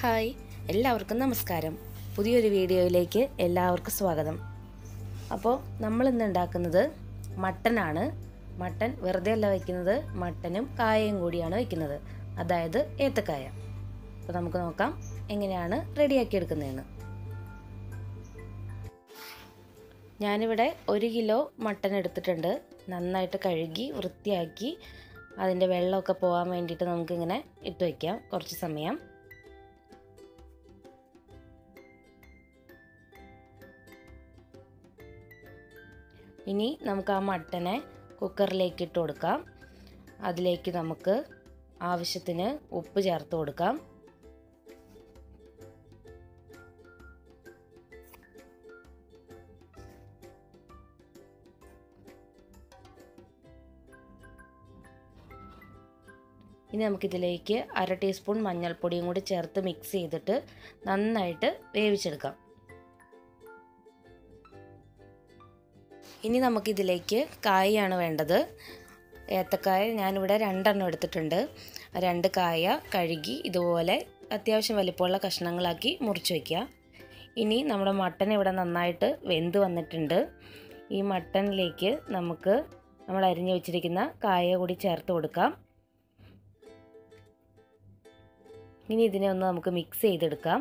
hi എല്ലാവർക്കും നമസ്കാരം പുതിയൊരു വീഡിയോയിലേക്ക് എല്ലാവർക്കും സ്വാഗതം അപ്പോൾ നമ്മൾ ഇന്ന് ഉണ്ടാക്കുന്നത് മട്ടനാണ് മട്ടൻ വെറുതെ അല്ല വയ്ക്കുന്നത് മട്ടനും കായയും കൂടിയാണ് വയ്ക്കുന്നത് അതായത് ഏത്തക്കായ അപ്പോൾ നമുക്ക് നോക്കാം എങ്ങനെയാണ് റെഡിയാക്കി എടുക്കുന്നതെന്ന് ഞാനിവിടെ ഒരു കിലോ മട്ടൻ എടുത്തിട്ടുണ്ട് നന്നായിട്ട് കഴുകി വൃത്തിയാക്കി അതിൻ്റെ വെള്ളമൊക്കെ പോകാൻ വേണ്ടിയിട്ട് നമുക്കിങ്ങനെ ഇട്ട് വയ്ക്കാം കുറച്ച് സമയം ഇനി നമുക്ക് ആ മട്ടനെ കുക്കറിലേക്ക് ഇട്ട് കൊടുക്കാം അതിലേക്ക് നമുക്ക് ആവശ്യത്തിന് ഉപ്പ് ചേർത്ത് കൊടുക്കാം ഇനി നമുക്കിതിലേക്ക് അര ടീസ്പൂൺ മഞ്ഞൾപ്പൊടിയും കൂടി ചേർത്ത് മിക്സ് ചെയ്തിട്ട് നന്നായിട്ട് വേവിച്ചെടുക്കാം ഇനി നമുക്കിതിലേക്ക് കായയാണ് വേണ്ടത് ഏത്തക്കായ ഞാനിവിടെ രണ്ടെണ്ണം എടുത്തിട്ടുണ്ട് രണ്ട് കായ കഴുകി ഇതുപോലെ അത്യാവശ്യം വലിപ്പമുള്ള കഷ്ണങ്ങളാക്കി മുറിച്ച് വയ്ക്കുക ഇനി നമ്മുടെ മട്ടൻ ഇവിടെ നന്നായിട്ട് വെന്ത് വന്നിട്ടുണ്ട് ഈ മട്ടനിലേക്ക് നമുക്ക് നമ്മൾ അരിഞ്ഞു വെച്ചിരിക്കുന്ന കായ കൂടി ചേർത്ത് കൊടുക്കാം ഇനി ഇതിനെ ഒന്ന് നമുക്ക് മിക്സ് ചെയ്തെടുക്കാം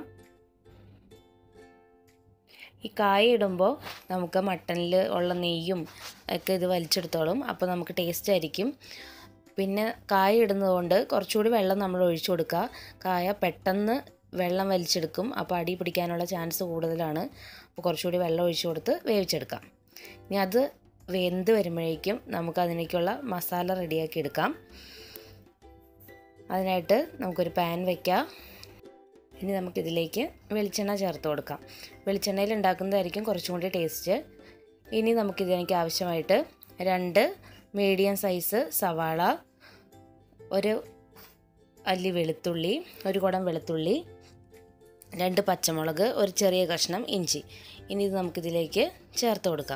ഈ കായ ഇടുമ്പോൾ നമുക്ക് മട്ടനിൽ ഉള്ള നെയ്യും ഒക്കെ ഇത് വലിച്ചെടുത്തോളും അപ്പോൾ നമുക്ക് ടേസ്റ്റ് ആയിരിക്കും പിന്നെ കായ ഇടുന്നതുകൊണ്ട് കുറച്ചുകൂടി വെള്ളം നമ്മൾ ഒഴിച്ചു കൊടുക്കുക കായ പെട്ടെന്ന് വെള്ളം വലിച്ചെടുക്കും അപ്പോൾ അടി പിടിക്കാനുള്ള ചാൻസ് കൂടുതലാണ് അപ്പോൾ കുറച്ചുകൂടി വെള്ളം ഒഴിച്ചു കൊടുത്ത് വേവിച്ചെടുക്കാം ഇനി അത് വെന്ത് വരുമ്പോഴേക്കും നമുക്ക് അതിലേക്കുള്ള മസാല റെഡിയാക്കി എടുക്കാം അതിനായിട്ട് നമുക്കൊരു പാൻ വയ്ക്കാം ഇനി നമുക്കിതിലേക്ക് വെളിച്ചെണ്ണ ചേർത്ത് കൊടുക്കാം വെളിച്ചെണ്ണയിൽ ഉണ്ടാക്കുന്നതായിരിക്കും കുറച്ചും കൂടി ടേസ്റ്റ് ഇനി നമുക്കിതിലേക്ക് ആവശ്യമായിട്ട് രണ്ട് മീഡിയം സൈസ് സവാള ഒരു അല്ലി വെളുത്തുള്ളി ഒരു കുടം വെളുത്തുള്ളി രണ്ട് പച്ചമുളക് ഒരു ചെറിയ കഷ്ണം ഇഞ്ചി ഇനി ഇത് നമുക്കിതിലേക്ക് ചേർത്ത് കൊടുക്കാം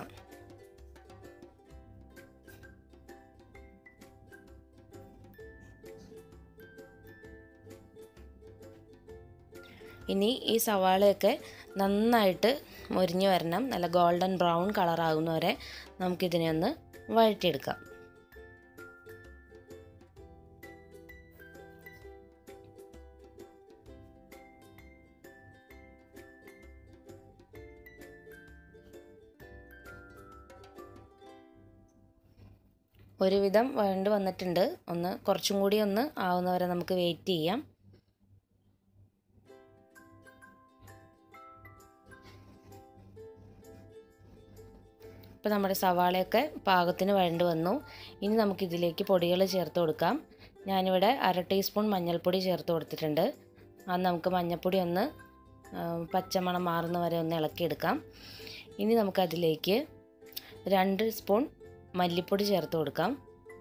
ഇനി ഈ സവാളയൊക്കെ നന്നായിട്ട് മൊരിഞ്ഞ് വരണം നല്ല ഗോൾഡൻ ബ്രൗൺ കളറാകുന്നവരെ നമുക്കിതിനെ ഒന്ന് വഴറ്റിയെടുക്കാം ഒരുവിധം വഴണ്ട് വന്നിട്ടുണ്ട് ഒന്ന് കുറച്ചും കൂടി ഒന്ന് ആവുന്നവരെ നമുക്ക് വെയിറ്റ് ചെയ്യാം ഇപ്പോൾ നമ്മുടെ സവാളയൊക്കെ പാകത്തിന് വഴണ്ട് വന്നു ഇനി നമുക്കിതിലേക്ക് പൊടികൾ ചേർത്ത് കൊടുക്കാം ഞാനിവിടെ അര ടീസ്പൂൺ മഞ്ഞൾപ്പൊടി ചേർത്ത് കൊടുത്തിട്ടുണ്ട് അത് നമുക്ക് മഞ്ഞൾപ്പൊടി ഒന്ന് പച്ചമണം മാറുന്ന വരെ ഒന്ന് ഇളക്കിയെടുക്കാം ഇനി നമുക്കതിലേക്ക് രണ്ട് സ്പൂൺ മല്ലിപ്പൊടി ചേർത്ത് കൊടുക്കാം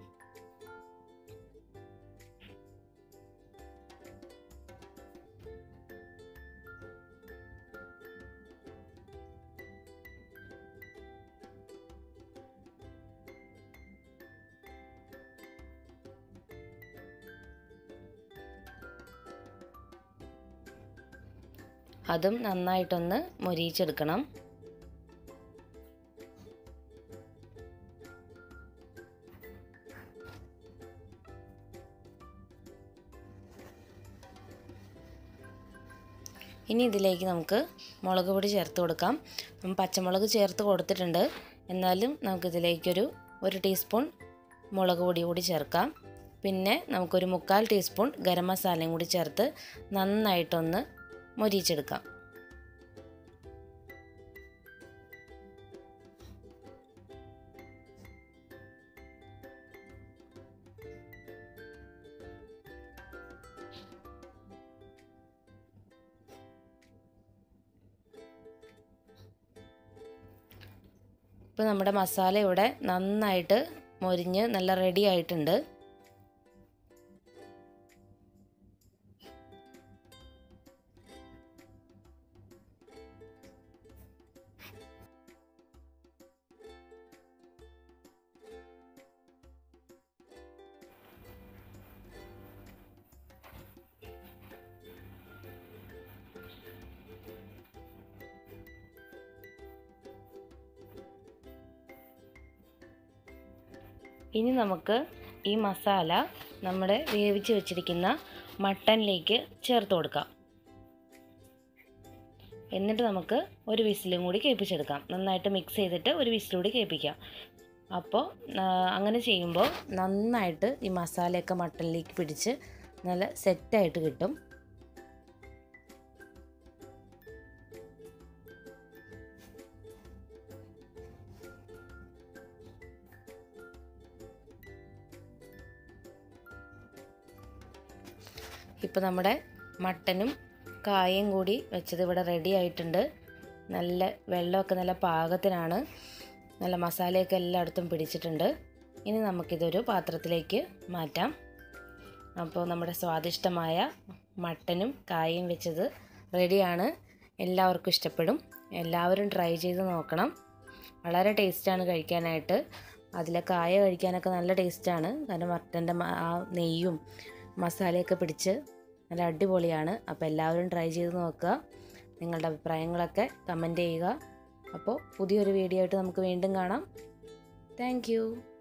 അതും നന്നായിട്ടൊന്ന് മൊരിയിച്ചെടുക്കണം ഇനി ഇതിലേക്ക് നമുക്ക് മുളക് പൊടി ചേർത്ത് കൊടുക്കാം പച്ചമുളക് ചേർത്ത് കൊടുത്തിട്ടുണ്ട് എന്നാലും നമുക്കിതിലേക്കൊരു ഒരു ടീസ്പൂൺ മുളക് പൊടി കൂടി ചേർക്കാം പിന്നെ നമുക്കൊരു മുക്കാൽ ടീസ്പൂൺ ഗരം മസാലയും കൂടി ചേർത്ത് നന്നായിട്ടൊന്ന് മൊരിയിച്ചെടുക്കാം ഇപ്പോൾ നമ്മുടെ മസാല ഇവിടെ നന്നായിട്ട് മൊരിഞ്ഞ് നല്ല റെഡി ആയിട്ടുണ്ട് ഇനി നമുക്ക് ഈ മസാല നമ്മുടെ വേവിച്ച് വെച്ചിരിക്കുന്ന മട്ടനിലേക്ക് ചേർത്ത് കൊടുക്കാം എന്നിട്ട് നമുക്ക് ഒരു വിസിലും കൂടി കേൾപ്പിച്ചെടുക്കാം നന്നായിട്ട് മിക്സ് ചെയ്തിട്ട് ഒരു വിസിലൂടി കേൾപ്പിക്കാം അപ്പോൾ അങ്ങനെ ചെയ്യുമ്പോൾ നന്നായിട്ട് ഈ മസാലയൊക്കെ മട്ടനിലേക്ക് പിടിച്ച് നല്ല സെറ്റായിട്ട് കിട്ടും ഇപ്പോൾ നമ്മുടെ മട്ടനും കായയും കൂടി വെച്ചത് ഇവിടെ റെഡി ആയിട്ടുണ്ട് നല്ല വെള്ളമൊക്കെ നല്ല പാകത്തിനാണ് നല്ല മസാലയൊക്കെ എല്ലായിടത്തും പിടിച്ചിട്ടുണ്ട് ഇനി നമുക്കിതൊരു പാത്രത്തിലേക്ക് മാറ്റാം അപ്പോൾ നമ്മുടെ സ്വാദിഷ്ടമായ മട്ടനും കായയും വെച്ചത് റെഡിയാണ് എല്ലാവർക്കും ഇഷ്ടപ്പെടും എല്ലാവരും ട്രൈ ചെയ്ത് നോക്കണം വളരെ ടേസ്റ്റാണ് കഴിക്കാനായിട്ട് അതിലെ കായ കഴിക്കാനൊക്കെ നല്ല ടേസ്റ്റാണ് കാരണം മട്ടൻ്റെ ആ നെയ്യും മസാലയൊക്കെ പിടിച്ച് നല്ല അടിപൊളിയാണ് അപ്പോൾ എല്ലാവരും ട്രൈ ചെയ്ത് നോക്കുക നിങ്ങളുടെ അഭിപ്രായങ്ങളൊക്കെ കമൻറ്റ് ചെയ്യുക അപ്പോൾ പുതിയൊരു വീഡിയോ ആയിട്ട് നമുക്ക് വീണ്ടും കാണാം താങ്ക്